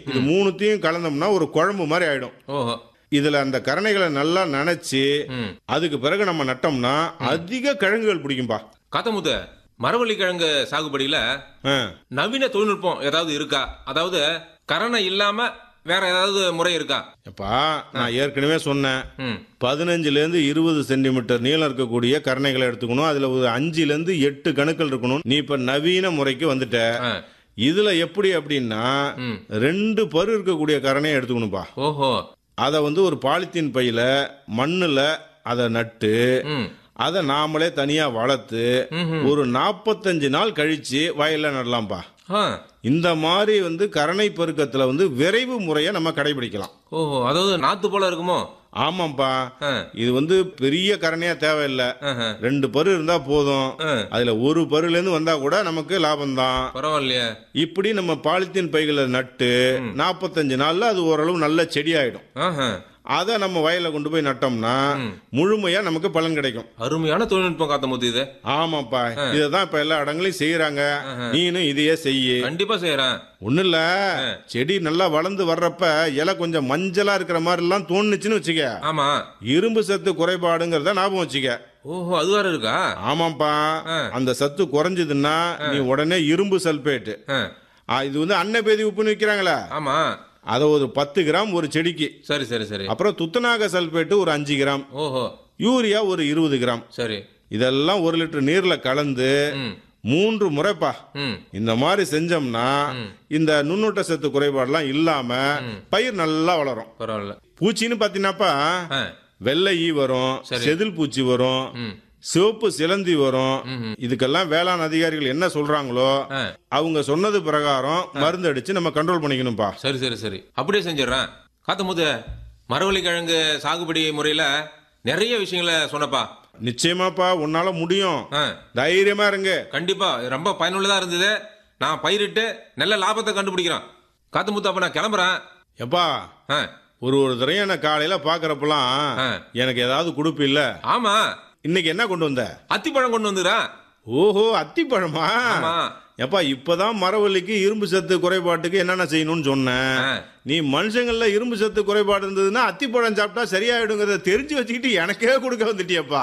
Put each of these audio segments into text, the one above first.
இது மூணுத்தையும் கலந்தோம்னா ஒரு குழம்பு மாதிரி ஆயிடும் ஓஹோ இதுல அந்த கரணைகளை நல்லா நனைச்சு ம் அதுக்கு பிறகு நம்ம நட்டோம்னா அதிக கிழங்குகள் பிடிக்கும்பா காத்தமுத்து மரவள்ளி கிழங்கு சாகுபடியில ஆ. நவீன தொழில்நுட்பம் ஏதாவது இருக்கா அதாவது கரணை இல்லாம வேற ஏதாவது முறை இருக்கா எப்பா நான் ஏற்கனவே சொன்னேன் ம் பதினஞ்சுல இருந்து இருபது சென்டிமீட்டர் நீளம் இருக்கக்கூடிய கரணைகளை எடுத்துக்கணும் அதுல ஒரு அஞ்சுல இருந்து எட்டு கணுக்கள் இருக்கணும் நீ இப்ப நவீன முறைக்கு வந்துட்ட ஆ. இதுல எப்படி அப்படின்னா ம். ரெண்டு பரு இருக்கக்கூடிய கரணையை எடுத்துக்கணும்பா ஓஹோ அதை வந்து ஒரு பாலித்தீன் பையில மண்ணுல அதை நட்டு ம் அதை நாமளே தனியா வளர்த்து ம்ஹும். ஒரு நாற்பத்தஞ்சு நாள் கழிச்சு வயல்ல நடலாம்பா ஆ இந்த மாதிரி வந்து கரணை பெருக்கத்துல வந்து விரைவு முறையை நம்ம கடைபிடிக்கலாம் ஓஹோ அதாவது நாத்து போல இருக்குமோ ஆமாப்பா ஆ. இது வந்து பெரிய கரணையா தேவையில்லை ஆஹா. ரெண்டு பரு இருந்தா போதும் ஆ. அதுல ஒரு பருல இருந்து வந்தா கூட நமக்கு லாபம் தான் பரவாயில்லையே இப்படி நம்ம பாலித்தீன் பைகளை நட்டு நாற்பத்தஞ்சு நாள்ல அது ஓரளவு நல்ல செடி ஆயிடும் ஆஹா. அதை நம்ம வயல்ல கொண்டு போய் நட்டோம்னா முழுமையா நமக்கு பலன் கிடைக்கும் அருமையான தொழில்நுட்பம் காத்தமுத்து இது ஆமாப்பா இதுதான் இப்ப எல்லா இடங்களையும் செய்யறாங்க நீனும் இதையே செய்யு கண்டிப்பா செய்யறேன் ஒண்ணு இல்ல செடி நல்லா வளர்ந்து வர்றப்ப இலை கொஞ்சம் மஞ்சளா இருக்கிற மாதிரி எல்லாம் தோணுச்சுன்னு வச்சுக்க ஆமா இரும்பு சத்து குறைபாடுங்கிறத ஞாபகம் வச்சுக்க ஓஹோ அது வேற இருக்கா ஆமாப்பா அந்த சத்து குறைஞ்சதுன்னா நீ உடனே இரும்பு சல்பேட் ஆ. இது வந்து அன்னபேதி உப்புன்னு விற்கிறாங்களா ஆமா அதை ஒரு பத்து கிராம் ஒரு செடிக்கு சரி சரி சரி அப்புறம் துத்தநாக சல்பேட்டு ஒரு அஞ்சு கிராம் ஓஹோ யூரியா ஒரு இருபது கிராம் சரி இதெல்லாம் ஒரு லிட்டர் நீர்ல கலந்து ம் மூன்று முறைப்பா ம் இந்த மாதிரி செஞ்சோம்னா இந்த நுண்ணூட்ட சத்து குறைபாடுலாம் இல்லாம பயிர் நல்லா வளரும் பரவாயில்ல பூச்சின்னு பாத்தீங்கன்னாப்பா ஆ வெள்ளை ஈ வரும் செதில் பூச்சி வரும் ம் சிவப்பு சிலந்தி வரும் இதுக்கெல்லாம் வேளாண் அதிகாரிகள் என்ன சொல்றாங்களோ ஆ. அவங்க சொன்னது பிரகாரம் மருந்து அடிச்சு நம்ம கண்ட்ரோல் பண்ணிக்கணும்பா சரி சரி சரி அப்படியே செஞ்சிடுறேன் காத்தமுத்து மரவள்ளி கிழங்கு சாகுபடி முறையில நிறைய விஷயங்களை சொன்னப்பா நிச்சயமாப்பா உன்னால முடியும் ஆ தைரியமா இருங்க கண்டிப்பா இது ரொம்ப பயனுள்ளதா இருந்தது நான் பயிரிட்டு நல்ல லாபத்தை கண்டுபிடிக்கிறேன் காத்தமுத்து அப்ப நான் கிளம்புறேன் எப்பா ஆ ஒரு ஒரு தடவையும் என்ன காலையில பாக்குறப்பெல்லாம் ஆ. எனக்கு ஏதாவது கொடுப்பு இல்ல ஆமா இன்னைக்கு என்ன கொண்டு வந்த அத்திப்பழம் கொண்டு வந்துடுறேன் ஓஹோ அத்திப்பழமா ஆமா எப்பா இப்பதான் மரவள்ளிக்கு இரும்பு சத்து குறைபாட்டுக்கு என்னென்ன செய்யணும்னு சொன்னேன் ஆ. நீ மனுஷங்கள்ல இரும்பு சத்து குறைபாடு இருந்ததுன்னா அத்திப்பழம் சாப்பிட்டா சரியாயிடுங்கிறத தெரிஞ்சு வச்சுக்கிட்டு எனக்கே கொடுக்க வந்துட்டியப்பா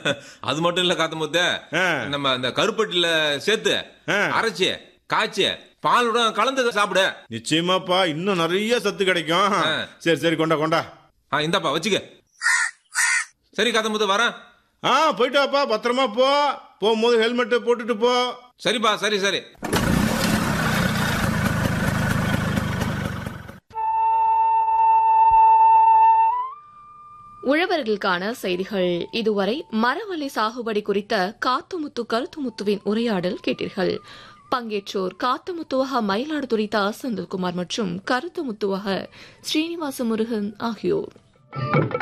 அது மட்டும் இல்ல காத்தமுத்து ஆ. நம்ம அந்த கருப்பட்டில சேர்த்து ஆ. அரைச்சு காய்ச்சி பாலுடன் கலந்து சாப்பிடு நிச்சயமாப்பா இன்னும் நிறைய சத்து கிடைக்கும் சரி சரி கொண்டா கொண்டா ஆ இந்தாப்பா வச்சுக்க சரி காத்தமுத்து வரேன் ஆ போயிட்டு வாப்பா பத்திரமா போ போகும்போது ஹெல்மெட் போட்டுட்டு போ சரிப்பா சரி சரி உழவர்களுக்கான செய்திகள் இதுவரை மரவள்ளி சாகுபடி குறித்த காத்துமுத்து கருத்துமுத்துவின் உரையாடல் கேட்டீர்கள் பங்கேற்றோர் காத்தமுத்துவக மயிலாடுதுறை தா செந்தில்குமார் மற்றும் கருத்துமுத்துவக ஸ்ரீனிவாச முருகன் ஆகியோர்